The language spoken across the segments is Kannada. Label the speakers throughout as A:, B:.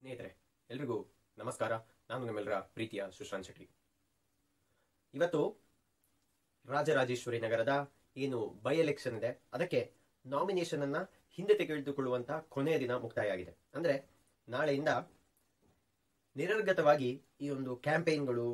A: ಸ್ನೇಹಿತರೆ ಎಲ್ರಿಗೂ ನಮಸ್ಕಾರ ನಾನು ನಿಮ್ಮೆಲ್ಲರ ಪ್ರೀತಿಯ ಸುಶಾಂತ್ ಶೆಟ್ಟಿ ಇವತ್ತು ರಾಜರಾಜೇಶ್ವರಿ ನಗರದ ಏನು ಬೈ ಎಲೆಕ್ಷನ್ ಇದೆ ಅದಕ್ಕೆ ನಾಮಿನೇಷನ್ ಅನ್ನ ಹಿಂದೆ ತೆಗೆದುಕೊಳ್ಳುವಂತ ಕೊನೆಯ ದಿನ ಮುಕ್ತಾಯ ಆಗಿದೆ ಅಂದ್ರೆ ನಾಳೆಯಿಂದ ನಿರರ್ಗತವಾಗಿ ಈ ಒಂದು ಕ್ಯಾಂಪೇನ್ಗಳು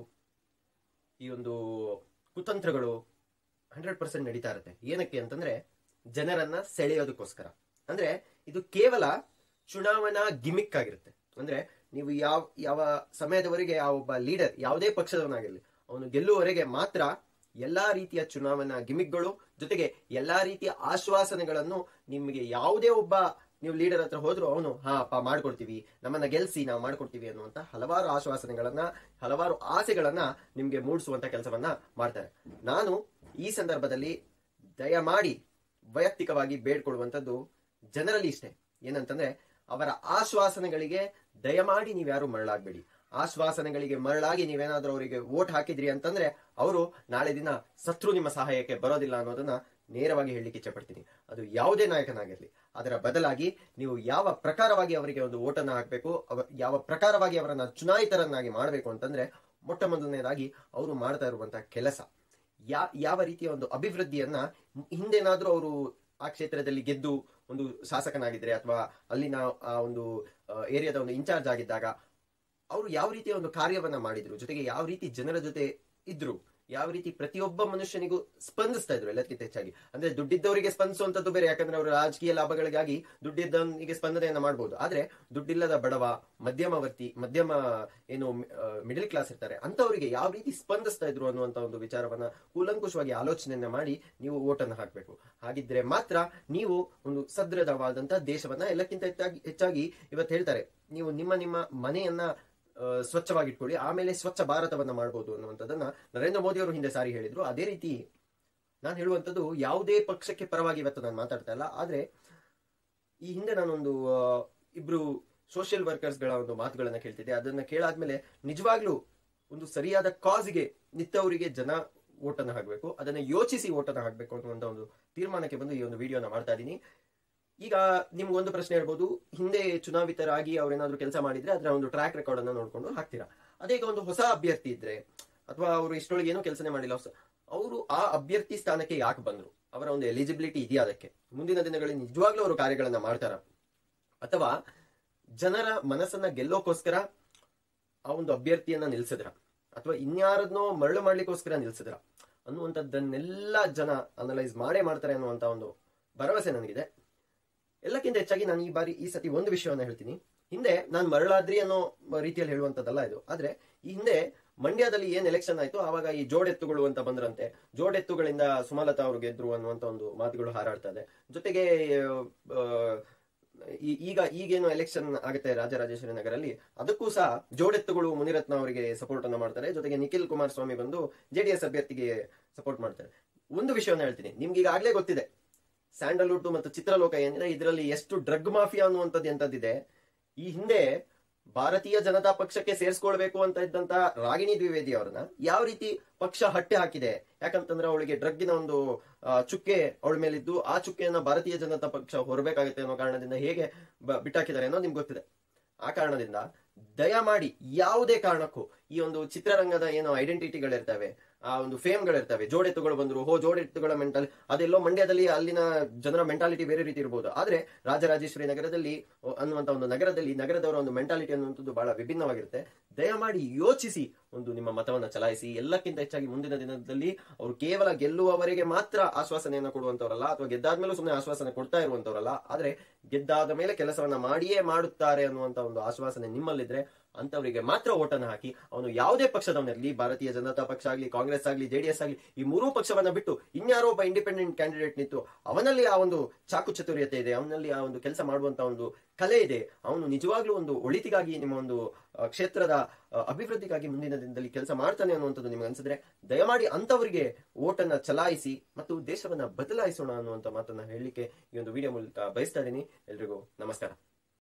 A: ಈ ಒಂದು ಕುತಂತ್ರಗಳು ಹಂಡ್ರೆಡ್ ಪರ್ಸೆಂಟ್ ನಡೀತಾ ಇರುತ್ತೆ ಏನಕ್ಕೆ ಅಂತಂದ್ರೆ ಜನರನ್ನ ಸೆಳೆಯೋದಕ್ಕೋಸ್ಕರ ಅಂದ್ರೆ ಇದು ಕೇವಲ ಚುನಾವಣಾ ಗಿಮಿಕ್ ಆಗಿರುತ್ತೆ ಅಂದ್ರೆ ನೀವು ಯಾವ ಯಾವ ಸಮಯದವರೆಗೆ ಆ ಒಬ್ಬ ಲೀಡರ್ ಯಾವುದೇ ಪಕ್ಷದವನಾಗಿರಲಿ ಅವನು ಗೆಲ್ಲುವವರೆಗೆ ಮಾತ್ರ ಎಲ್ಲಾ ರೀತಿಯ ಚುನಾವಣಾ ಗಿಮಿಕ್ಗಳು ಜೊತೆಗೆ ಎಲ್ಲಾ ರೀತಿಯ ಆಶ್ವಾಸನೆಗಳನ್ನು ನಿಮಗೆ ಯಾವುದೇ ಒಬ್ಬ ನೀವು ಲೀಡರ್ ಹತ್ರ ಹೋದ್ರು ಅವನು ಹಾ ಅಪ್ಪ ಮಾಡ್ಕೊಡ್ತೀವಿ ನಮ್ಮನ್ನ ಗೆಲ್ಸಿ ನಾವು ಮಾಡ್ಕೊಡ್ತೀವಿ ಅನ್ನುವಂತ ಹಲವಾರು ಆಶ್ವಾಸನೆಗಳನ್ನ ಹಲವಾರು ಆಸೆಗಳನ್ನ ನಿಮ್ಗೆ ಮೂಡಿಸುವಂತ ಕೆಲಸವನ್ನ ಮಾಡ್ತಾರೆ ನಾನು ಈ ಸಂದರ್ಭದಲ್ಲಿ ದಯಮಾಡಿ ವೈಯಕ್ತಿಕವಾಗಿ ಬೇಡ್ಕೊಳ್ಳುವಂಥದ್ದು ಜನರಲ್ಲಿ ಇಷ್ಟೇ ಏನಂತಂದ್ರೆ ಅವರ ಆಶ್ವಾಸನೆಗಳಿಗೆ ದಯಮಾಡಿ ನೀವ್ಯಾರು ಮರಳಾಗ್ಬೇಡಿ ಆಶ್ವಾಸನೆಗಳಿಗೆ ಮರಳಾಗಿ ನೀವೇನಾದ್ರೂ ಅವರಿಗೆ ವೋಟ್ ಹಾಕಿದ್ರಿ ಅಂತಂದ್ರೆ ಅವರು ನಾಳೆ ದಿನ ಸತ್ರು ನಿಮ್ಮ ಸಹಾಯಕ್ಕೆ ಬರೋದಿಲ್ಲ ಅನ್ನೋದನ್ನ ನೇರವಾಗಿ ಹೇಳಲಿಕ್ಕೆ ಇಚ್ಛಪಡ್ತೀನಿ ಅದು ಯಾವುದೇ ನಾಯಕನಾಗಿರ್ಲಿ ಅದರ ಬದಲಾಗಿ ನೀವು ಯಾವ ಪ್ರಕಾರವಾಗಿ ಅವರಿಗೆ ಒಂದು ಓಟನ್ನ ಹಾಕಬೇಕು ಯಾವ ಪ್ರಕಾರವಾಗಿ ಅವರನ್ನ ಚುನಾಯಿತರನ್ನಾಗಿ ಮಾಡಬೇಕು ಅಂತಂದ್ರೆ ಮೊಟ್ಟ ಮೊದಲನೇದಾಗಿ ಅವರು ಮಾಡ್ತಾ ಇರುವಂತಹ ಕೆಲಸ ಯಾ ಯಾವ ರೀತಿಯ ಒಂದು ಅಭಿವೃದ್ಧಿಯನ್ನ ಹಿಂದೆನಾದ್ರೂ ಅವರು ಆ ಕ್ಷೇತ್ರದಲ್ಲಿ ಗೆದ್ದು ಒಂದು ಶಾಸಕನಾಗಿದ್ರೆ ಅಥವಾ ಅಲ್ಲಿನ ಆ ಒಂದು ಏರಿಯಾದ ಒಂದು ಇನ್ಚಾರ್ಜ್ ಆಗಿದ್ದಾಗ ಅವರು ಯಾವ ರೀತಿಯ ಒಂದು ಕಾರ್ಯವನ್ನ ಮಾಡಿದ್ರು ಜೊತೆಗೆ ಯಾವ ರೀತಿ ಜನರ ಜೊತೆ ಇದ್ರು ಯಾವ ರೀತಿ ಪ್ರತಿಯೊಬ್ಬ ಮನುಷ್ಯನಿಗೂ ಸ್ಪಂದಿಸ್ತಾ ಇದ್ರು ಎಲ್ಲಕ್ಕಿಂತ ಹೆಚ್ಚಾಗಿ ಅಂದ್ರೆ ದುಡ್ಡಿದ್ದವರಿಗೆ ಸ್ಪಂದಿಸುವಂತದ್ದು ಬೇರೆ ಯಾಕಂದ್ರೆ ಅವರು ರಾಜಕೀಯ ಲಾಭಗಳಿಗಾಗಿ ದುಡ್ಡಿದ್ದವನಿಗೆ ಸ್ಪಂದನೆಯನ್ನ ಮಾಡಬಹುದು ಆದ್ರೆ ದುಡ್ಡಿಲ್ಲದ ಬಡವ ಮಧ್ಯಮವರ್ತಿ ಮಧ್ಯಮ ಏನು ಮಿಡಲ್ ಕ್ಲಾಸ್ ಇರ್ತಾರೆ ಅಂತವರಿಗೆ ಯಾವ ರೀತಿ ಸ್ಪಂದಿಸ್ತಾ ಇದ್ರು ಅನ್ನುವಂತ ಒಂದು ವಿಚಾರವನ್ನ ಕೂಲಂಕುಷವಾಗಿ ಆಲೋಚನೆಯನ್ನ ಮಾಡಿ ನೀವು ಓಟನ್ನು ಹಾಕಬೇಕು ಹಾಗಿದ್ರೆ ಮಾತ್ರ ನೀವು ಒಂದು ಸದೃಢವಾದಂತಹ ದೇಶವನ್ನ ಎಲ್ಲಕ್ಕಿಂತ ಹೆಚ್ಚಾಗಿ ಹೆಚ್ಚಾಗಿ ಇವತ್ತು ಹೇಳ್ತಾರೆ ನೀವು ನಿಮ್ಮ ನಿಮ್ಮ ಮನೆಯನ್ನ ಸ್ವಚ್ಛವಾಗಿಟ್ಕೊಳ್ಳಿ ಆಮೇಲೆ ಸ್ವಚ್ಛ ಭಾರತವನ್ನ ಮಾಡಬಹುದು ಅನ್ನುವಂಥದ್ದನ್ನ ನರೇಂದ್ರ ಮೋದಿ ಅವರು ಹಿಂದೆ ಸಾರಿ ಹೇಳಿದ್ರು ಅದೇ ರೀತಿ ನಾನು ಹೇಳುವಂಥದ್ದು ಯಾವುದೇ ಪಕ್ಷಕ್ಕೆ ಪರವಾಗಿ ಇವತ್ತು ನಾನು ಮಾತಾಡ್ತಾ ಇಲ್ಲ ಆದ್ರೆ ಈ ಹಿಂದೆ ನಾನೊಂದು ಇಬ್ರು ಸೋಷಿಯಲ್ ವರ್ಕರ್ಸ್ಗಳ ಒಂದು ಮಾತುಗಳನ್ನ ಕೇಳ್ತಿದ್ದೆ ಅದನ್ನ ಕೇಳಾದ್ಮೇಲೆ ನಿಜವಾಗ್ಲೂ ಒಂದು ಸರಿಯಾದ ಕಾಸ್ಗೆ ನಿತ್ತವರಿಗೆ ಜನ ಓಟನ್ನು ಹಾಕಬೇಕು ಅದನ್ನ ಯೋಚಿಸಿ ಓಟನ್ನು ಹಾಕಬೇಕು ಅನ್ನುವಂತ ಒಂದು ತೀರ್ಮಾನಕ್ಕೆ ಬಂದು ಈ ಒಂದು ವಿಡಿಯೋನ ಮಾಡ್ತಾ ಇದ್ದೀನಿ ಈಗ ನಿಮ್ಗೊಂದು ಪ್ರಶ್ನೆ ಹೇಳ್ಬೋದು ಹಿಂದೆ ಚುನಾವಿತರಾಗಿ ಅವ್ರೇನಾದ್ರು ಕೆಲಸ ಮಾಡಿದ್ರೆ ಅದರ ಒಂದು ಟ್ರ್ಯಾಕ್ ರೆಕಾರ್ಡ್ ಅನ್ನ ನೋಡ್ಕೊಂಡು ಹಾಕ್ತೀರಾ ಅದೇ ಈಗ ಒಂದು ಹೊಸ ಅಭ್ಯರ್ಥಿ ಇದ್ರೆ ಅಥವಾ ಅವರು ಇಷ್ಟೊಳಗೆ ಏನೋ ಕೆಲಸನೇ ಮಾಡಿಲ್ಲ ಅವರು ಆ ಅಭ್ಯರ್ಥಿ ಸ್ಥಾನಕ್ಕೆ ಯಾಕೆ ಬಂದ್ರು ಅವರ ಒಂದು ಎಲಿಜಿಬಿಲಿಟಿ ಇದೆಯಾ ಅದಕ್ಕೆ ಮುಂದಿನ ದಿನಗಳಲ್ಲಿ ನಿಜವಾಗ್ಲೂ ಅವರು ಕಾರ್ಯಗಳನ್ನ ಮಾಡ್ತಾರ ಅಥವಾ ಜನರ ಮನಸ್ಸನ್ನ ಗೆಲ್ಲೋಕೋಸ್ಕರ ಆ ಒಂದು ಅಭ್ಯರ್ಥಿಯನ್ನ ನಿಲ್ಸಿದ್ರ ಅಥವಾ ಇನ್ಯಾರದ್ನೋ ಮರಳು ಮಾಡ್ಲಿಕ್ಕೋಸ್ಕರ ನಿಲ್ಸಿದ್ರ ಅನ್ನುವಂಥದ್ದನ್ನೆಲ್ಲ ಜನ ಅನಲೈಸ್ ಮಾಡೇ ಮಾಡ್ತಾರೆ ಅನ್ನುವಂತ ಒಂದು ಭರವಸೆ ನನಗಿದೆ ಎಲ್ಲಕ್ಕಿಂತ ಹೆಚ್ಚಾಗಿ ನಾನು ಈ ಬಾರಿ ಈ ಸತಿ ಒಂದು ವಿಷಯವನ್ನ ಹೇಳ್ತೀನಿ ಹಿಂದೆ ನಾನು ಮರಳಾದ್ರಿ ಅನ್ನೋ ರೀತಿಯಲ್ಲಿ ಹೇಳುವಂತದ್ದಲ್ಲ ಇದು ಆದ್ರೆ ಈ ಹಿಂದೆ ಮಂಡ್ಯದಲ್ಲಿ ಏನ್ ಎಲೆಕ್ಷನ್ ಆಯ್ತು ಆವಾಗ ಈ ಜೋಡೆತ್ತುಗಳು ಅಂತ ಬಂದ್ರಂತೆ ಜೋಡೆತ್ತುಗಳಿಂದ ಸುಮಲತಾ ಅವರು ಗೆದ್ರು ಅನ್ನುವಂತ ಒಂದು ಮಾತುಗಳು ಹಾರಾಡ್ತಾ ಇದೆ ಜೊತೆಗೆ ಈಗ ಈಗೇನು ಎಲೆಕ್ಷನ್ ಆಗುತ್ತೆ ರಾಜರಾಜೇಶ್ವರಿ ನಗರಲ್ಲಿ ಅದಕ್ಕೂ ಸಹ ಜೋಡೆತ್ತುಗಳು ಮುನಿರತ್ನ ಅವರಿಗೆ ಸಪೋರ್ಟ್ ಅನ್ನ ಮಾಡ್ತಾರೆ ಜೊತೆಗೆ ನಿಖಿಲ್ ಕುಮಾರಸ್ವಾಮಿ ಬಂದು ಜೆಡಿಎಸ್ ಅಭ್ಯರ್ಥಿಗೆ ಸಪೋರ್ಟ್ ಮಾಡ್ತಾರೆ ಒಂದು ವಿಷಯವನ್ನ ಹೇಳ್ತೀನಿ ನಿಮ್ಗೆ ಈಗಾಗಲೇ ಗೊತ್ತಿದೆ ಸ್ಯಾಂಡಲ್ವುಡ್ ಮತ್ತು ಚಿತ್ರಲೋಕ ಏನಿದೆ ಇದರಲ್ಲಿ ಎಷ್ಟು ಡ್ರಗ್ ಮಾಫಿಯಾ ಅನ್ನುವಂಥದ್ದು ಎಂತದ್ದಿದೆ ಈ ಹಿಂದೆ ಭಾರತೀಯ ಜನತಾ ಪಕ್ಷಕ್ಕೆ ಸೇರಿಸ್ಕೊಳ್ಬೇಕು ಅಂತ ಇದ್ದಂತ ರಾಗಿಣಿ ದ್ವಿವೇದಿ ಅವರನ್ನ ಯಾವ ರೀತಿ ಪಕ್ಷ ಹಟ್ಟೆ ಹಾಕಿದೆ ಯಾಕಂತಂದ್ರೆ ಅವಳಿಗೆ ಡ್ರಗ್ಗಿನ ಒಂದು ಚುಕ್ಕೆ ಅವಳ ಮೇಲಿದ್ದು ಆ ಚುಕ್ಕೆಯನ್ನ ಭಾರತೀಯ ಜನತಾ ಪಕ್ಷ ಹೊರಬೇಕಾಗುತ್ತೆ ಅನ್ನೋ ಕಾರಣದಿಂದ ಹೇಗೆ ಬಿಟ್ಟಾಕಿದ್ದಾರೆ ಅನ್ನೋ ನಿಮ್ಗೆ ಗೊತ್ತಿದೆ ಆ ಕಾರಣದಿಂದ ದಯಮಾಡಿ ಯಾವುದೇ ಕಾರಣಕ್ಕೂ ಈ ಒಂದು ಚಿತ್ರರಂಗದ ಏನು ಐಡೆಂಟಿಟಿಗಳಿರ್ತವೆ ಆ ಒಂದು ಫೇಮ್ಗಳಿರ್ತವೆ ಜೋಡೆತ್ತುಗಳು ಬಂದ್ರು ಹೋ ಜೋಡೆತ್ತುಗಳ ಮೆಂಟಲ್ ಅದೆಲ್ಲೋ ಮಂಡ್ಯದಲ್ಲಿ ಅಲ್ಲಿನ ಜನರ ಮೆಂಟಾಲಿಟಿ ಬೇರೆ ರೀತಿ ಇರಬಹುದು ಆದ್ರೆ ರಾಜರಾಜೇಶ್ವರಿ ನಗರದಲ್ಲಿ ಅನ್ನುವಂತ ಒಂದು ನಗರದಲ್ಲಿ ನಗರದವರ ಒಂದು ಮೆಂಟಾಲಿಟಿ ಅನ್ನುವಂಥದ್ದು ಬಹಳ ವಿಭಿನ್ನವಾಗಿರುತ್ತೆ ದಯಮಾಡಿ ಯೋಚಿಸಿ ಒಂದು ನಿಮ್ಮ ಮತವನ್ನ ಚಲಾಯಿಸಿ ಎಲ್ಲಕ್ಕಿಂತ ಹೆಚ್ಚಾಗಿ ಮುಂದಿನ ದಿನದಲ್ಲಿ ಅವರು ಕೇವಲ ಗೆಲ್ಲುವವರೆಗೆ ಮಾತ್ರ ಆಶ್ವಾಸನೆಯನ್ನು ಕೊಡುವಂತವರಲ್ಲ ಅಥವಾ ಗೆದ್ದಾದ್ಮೇಲೂ ಸುಮ್ಮನೆ ಆಶ್ವಾಸನೆ ಕೊಡ್ತಾ ಇರುವಂತವರಲ್ಲ ಆದ್ರೆ ಗೆದ್ದಾದ ಮೇಲೆ ಕೆಲಸವನ್ನ ಮಾಡಿಯೇ ಮಾಡುತ್ತಾರೆ ಅನ್ನುವಂತ ಒಂದು ಆಶ್ವಾಸನೆ ನಿಮ್ಮಲ್ಲಿದ್ರೆ ಅಂತವರಿಗೆ ಮಾತ್ರ ಓಟನ್ನು ಹಾಕಿ ಅವನು ಯಾವುದೇ ಪಕ್ಷದವನಿರಲಿ ಭಾರತೀಯ ಜನತಾ ಪಕ್ಷ ಆಗಲಿ ಕಾಂಗ್ರೆಸ್ ಆಗಲಿ ಜೆಡಿಎಸ್ ಆಗಲಿ ಈ ಮೂರೂ ಪಕ್ಷವನ್ನ ಬಿಟ್ಟು ಇನ್ಯಾರೋ ಒಬ್ಬ ಇಂಡಿಪೆಂಡೆಂಟ್ ಕ್ಯಾಂಡಿಡೇಟ್ ನಿಂತು ಅವನಲ್ಲಿ ಆ ಒಂದು ಚಾಕು ಚತುರ್ಯತೆ ಇದೆ ಅವನಲ್ಲಿ ಆ ಒಂದು ಕೆಲಸ ಮಾಡುವಂತ ಒಂದು ಕಲೆ ಇದೆ ಅವನು ನಿಜವಾಗ್ಲೂ ಒಂದು ಒಳಿತಿಗಾಗಿ ನಿಮ್ಮ ಒಂದು ಕ್ಷೇತ್ರದ ಅಭಿವೃದ್ಧಿಗಾಗಿ ಮುಂದಿನ ದಿನದಲ್ಲಿ ಕೆಲಸ ಮಾಡ್ತಾನೆ ಅನ್ನುವಂಥದ್ದು ನಿಮ್ಗೆ ಅನ್ಸಿದ್ರೆ ದಯಮಾಡಿ ಅಂತವರಿಗೆ ಓಟನ್ನ ಚಲಾಯಿಸಿ ಮತ್ತು ದೇಶವನ್ನ ಬದಲಾಯಿಸೋಣ ಅನ್ನುವಂತ ಮಾತನ್ನ ಹೇಳಲಿಕ್ಕೆ ಈ ಒಂದು ವಿಡಿಯೋ ಮೂಲಕ ಬಯಸ್ತಾ ಇದ್ದೀನಿ ಎಲ್ರಿಗೂ ನಮಸ್ಕಾರ